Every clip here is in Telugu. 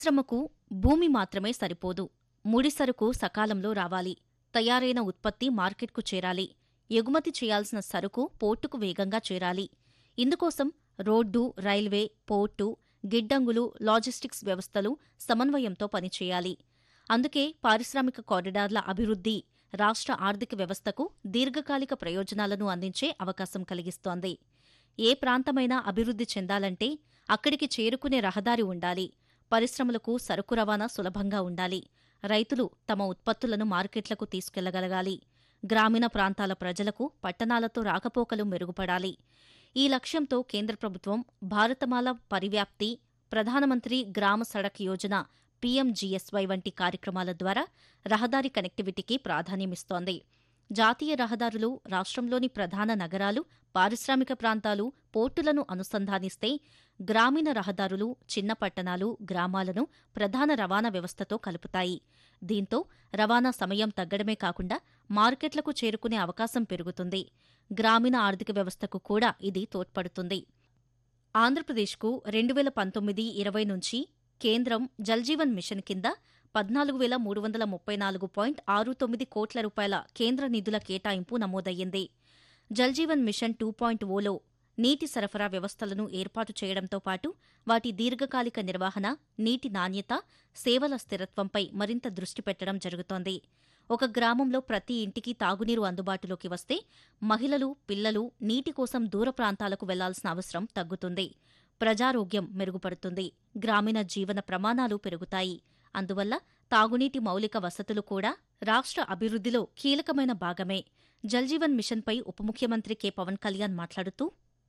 పరిశ్రమకు భూమి మాత్రమే సరిపోదు ముడి సరుకు సకాలంలో రావాలి తయారైన ఉత్పత్తి మార్కెట్కు చేరాలి ఎగుమతి చేయాల్సిన సరుకు పోర్టుకు వేగంగా చేరాలి ఇందుకోసం రోడ్డు రైల్వే పోర్టు గిడ్డంగులు లాజిస్టిక్స్ వ్యవస్థలు సమన్వయంతో పనిచేయాలి అందుకే పారిశ్రామిక కారిడార్ల అభివృద్ధి రాష్ట్ర ఆర్థిక వ్యవస్థకు దీర్ఘకాలిక ప్రయోజనాలను అందించే అవకాశం కలిగిస్తోంది ఏ ప్రాంతమైనా అభివృద్ధి చెందాలంటే అక్కడికి చేరుకునే రహదారి ఉండాలి పరిశ్రమలకు సరుకు రవాణా సులభంగా ఉండాలి రైతులు తమ ఉత్పత్తులను మార్కెట్లకు తీసుకెళ్లగలగాలి గ్రామీణ ప్రాంతాల ప్రజలకు పట్టణాలతో రాకపోకలు మెరుగుపడాలి ఈ లక్ష్యంతో కేంద్ర ప్రభుత్వం భారతమాల పరివ్యాప్తి ప్రధానమంత్రి గ్రామ సడక్ యోజన పీఎంజీఎస్వై వంటి కార్యక్రమాల ద్వారా రహదారి కనెక్టివిటీకి ప్రాధాన్యమిస్తోంది జాతీయ రహదారులు రాష్ట్రంలోని ప్రధాన నగరాలు పారిశ్రామిక ప్రాంతాలు పోర్టులను అనుసంధానిస్తే గ్రామీణ రహదారులు చిన్న పట్టణాలు గ్రామాలను ప్రధాన రవాణా వ్యవస్థతో కలుపుతాయి దీంతో రవాణా సమయం తగ్గడమే కాకుండా మార్కెట్లకు చేరుకునే అవకాశం పెరుగుతుంది గ్రామీణ ఆర్థిక వ్యవస్థకు కూడా ఇది తోడ్పడుతుంది ఆంధ్రప్రదేశ్కు రెండు వేల పంతొమ్మిది ఇరవై నుంచి కేంద్రం జల్జీవన్ మిషన్ కింద పద్నాలుగు వేల మూడు వందల ముప్పై నాలుగు పాయింట్ ఆరు తొమ్మిది కోట్ల రూపాయల కేంద్ర నిధుల కేటాయింపు నమోదయ్యింది జల్జీవన్ మిషన్ టూ పాయింట్ ఓలో నీటి సరఫరా వ్యవస్థలను ఏర్పాటు చేయడంతో పాటు వాటి దీర్ఘకాలిక నిర్వహణ నీటి నాణ్యత సేవల స్థిరత్వంపై మరింత దృష్టి పెట్టడం జరుగుతోంది ఒక గ్రామంలో ప్రతి ఇంటికి తాగునీరు అందుబాటులోకి వస్తే మహిళలు పిల్లలు నీటి కోసం దూర ప్రాంతాలకు వెళ్లాల్సిన అవసరం తగ్గుతుంది ప్రజారోగ్యం మెరుగుపడుతుంది గ్రామీణ జీవన ప్రమాణాలు పెరుగుతాయి అందువల్ల తాగునీటి మౌలిక వసతులు కూడా రాష్ట్ర అభివృద్ధిలో కీలకమైన భాగమే జల్జీవన్ మిషన్పై ఉప ముఖ్యమంత్రి కె పవన్ కళ్యాణ్ మాట్లాడుతూ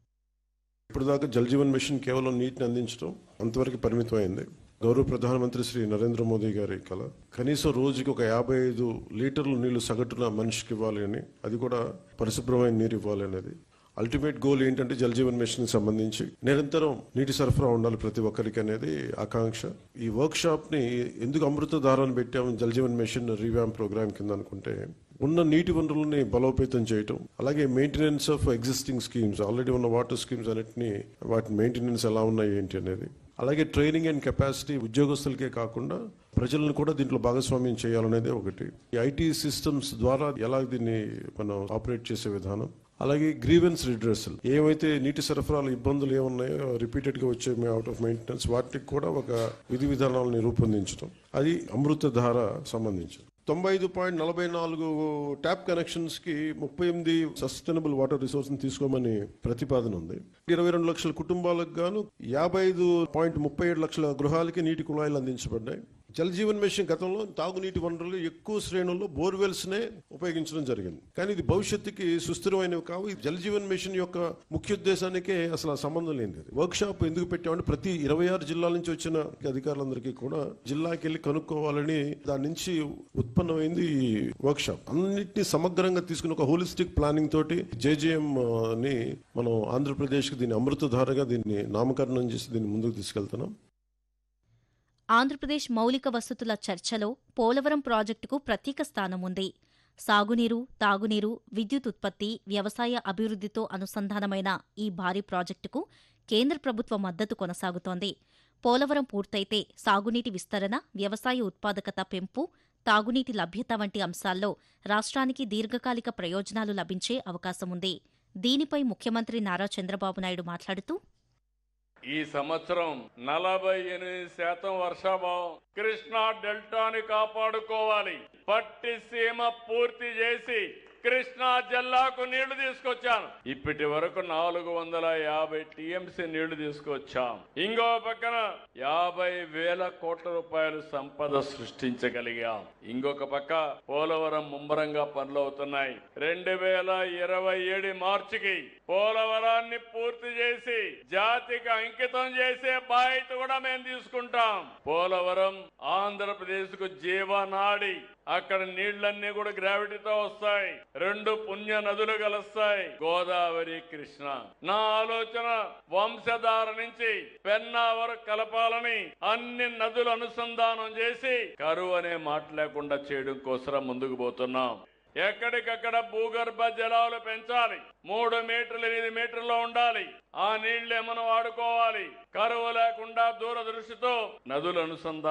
ఇప్పుడు దాకా జల్ జీవన్ మిషన్ కేవలం నీటిని అందించడం అంతవరకు పరిమితమైంది గౌరవ ప్రధానమంత్రి శ్రీ నరేంద్ర మోదీ గారి కల కనీసం రోజుకి ఒక యాభై ఐదు లీటర్లు నీళ్లు సగటున మనిషికి ఇవ్వాలి అని అది కూడా పరిశుభ్రమైన నీరు ఇవ్వాలి అనేది అల్టిమేట్ గోల్ ఏంటంటే జల్ జీవన్ మిషన్ సంబంధించి నిరంతరం నీటి సరఫరా ఉండాలి ప్రతి ఒక్కరికి అనేది ఆకాంక్ష ఈ వర్క్ షాప్ ని ఎందుకు అమృత దారాన్ని పెట్టాము జల్ జీవన్ మిషన్ రివ్యామ్ ప్రోగ్రామ్ కింద అనుకుంటే ఉన్న నీటి వనరులని బలోపేతం చేయటం అలాగే maintenance of existing schemes already ఉన్న వాటర్ స్కీమ్స్ అన్నిటిని వాటి మెయింటెనెన్స్ ఎలా ఉన్నాయి ఏంటి అనేది అలాగే ట్రైనింగ్ అండ్ కెపాసిటీ ఉద్యోగస్తులకే కాకుండా ప్రజలను కూడా దీంట్లో భాగస్వామ్యం చేయాలనేది ఒకటి ఈ ఐటీ సిస్టమ్స్ ద్వారా ఎలా దీన్ని మనం ఆపరేట్ చేసే విధానం అలాగే గ్రీవెన్స్ రిడ్రెసల్ ఏమైతే నీటి సరఫరాల ఇబ్బందులు ఏమున్నాయో రిపీటెడ్ గా వచ్చే అవుట్ ఆఫ్ మెయింటెనెన్స్ వాటికి కూడా ఒక విధి విధానాలను రూపొందించడం అది అమృత ధార సంబంధించింది తొంభై ఐదు పాయింట్ నలభై నాలుగు ట్యాప్ కనెక్షన్స్ కి ముప్పై ఎనిమిది సస్టైనబుల్ వాటర్ రిసోర్స్ తీసుకోమని ప్రతిపాదన ఉంది ఇరవై రెండు లక్షల కుటుంబాలకు గాను యాభై ఐదు పాయింట్ ముప్పై ఏడు లక్షల గృహాలకి నీటి కుళాయిలు అందించబడ్డాయి జల్ జీవన్ మిషన్ గతంలో తాగునీటి వనరులు ఎక్కువ శ్రేణుల్లో బోర్వెల్స్ నే ఉపయోగించడం జరిగింది కానీ ఇది భవిష్యత్తుకి సుస్థిరమైనవి కావు ఈ జల్ జీవన్ మిషన్ యొక్క ముఖ్య ఉద్దేశానికే అసలు ఆ సంబంధం లేనిది వర్క్ షాప్ ఎందుకు పెట్టామంటే ప్రతి ఇరవై ఆరు జిల్లాల నుంచి వచ్చిన అధికారులందరికీ కూడా జిల్లాకి వెళ్ళి కనుక్కోవాలని దాని నుంచి ఉత్పన్నమైంది ఈ వర్క్ షాప్ అన్నిటిని సమగ్రంగా తీసుకుని ఒక హోలిస్టిక్ ప్లానింగ్ తోటి జేజేఎం ని మనం ఆంధ్రప్రదేశ్కి దీన్ని అమృతధారగా దీన్ని నామకరణం చేసి దీన్ని ముందుకు తీసుకెళ్తున్నాం ఆంధ్రప్రదేశ్ మౌలిక వసతుల చర్చలో పోలవరం ప్రాజెక్టుకు ప్రత్యేక స్థానం ఉంది సాగునీరు తాగునీరు విద్యుత్ ఉత్పత్తి వ్యవసాయ అభివృద్ధితో అనుసంధానమైన ఈ భారీ ప్రాజెక్టుకు కేంద్ర ప్రభుత్వ మద్దతు కొనసాగుతోంది పోలవరం పూర్తయితే సాగునీటి విస్తరణ వ్యవసాయ ఉత్పాదకత పెంపు తాగునీటి లభ్యత వంటి అంశాల్లో రాష్ట్రానికి దీర్ఘకాలిక ప్రయోజనాలు లభించే అవకాశముంది దీనిపై ముఖ్యమంత్రి నారా చంద్రబాబు నాయుడు మాట్లాడుతూ ఈ సంవత్సరం నలభై ఎనిమిది శాతం వర్షాభావం కృష్ణా డెల్టాని కాపాడుకోవాలి పట్టి సీమ పూర్తి చేసి కృష్ణా జిల్లాకు నీళ్లు తీసుకొచ్చాను ఇప్పటి వరకు నాలుగు వందల యాభై టీఎంసీ నీళ్లు తీసుకొచ్చాం ఇంకో పక్కన యాభై వేల కోట్ల రూపాయలు సంపద సృష్టించగలిగాం ఇంకొక పక్క పోలవరం ముమ్మరంగా పనులు అవుతున్నాయి రెండు వేల ఇరవై ఏడు మార్చికి పోలవరాన్ని పూర్తి చేసి జాతికి అంకితం చేసే బాధ్యత కూడా మేము తీసుకుంటాం పోలవరం ఆంధ్రప్రదేశ్ కు జీవనాడి అక్కడ నీళ్లన్నీ కూడా గ్రావిటీతో వస్తాయి రెండు పుణ్య నదులు కలుస్తాయి గోదావరి కృష్ణ నా ఆలోచన వంశధార నుంచి పెన్నా వరకు కలపాలని అన్ని నదులు అనుసంధానం చేసి కరువు అనే మాట లేకుండా చేయడం కోసం ముందుకు పోతున్నాం ఎక్కడికక్కడ భూగర్భ జలాలు పెంచాలి మూడు మీటర్లు ఎనిమిది మీటర్లు ఉండాలి ఆ నీళ్లే మనం వాడుకోవాలి కరువు లేకుండా దూరదృష్టితో నదులు అనుసంధానం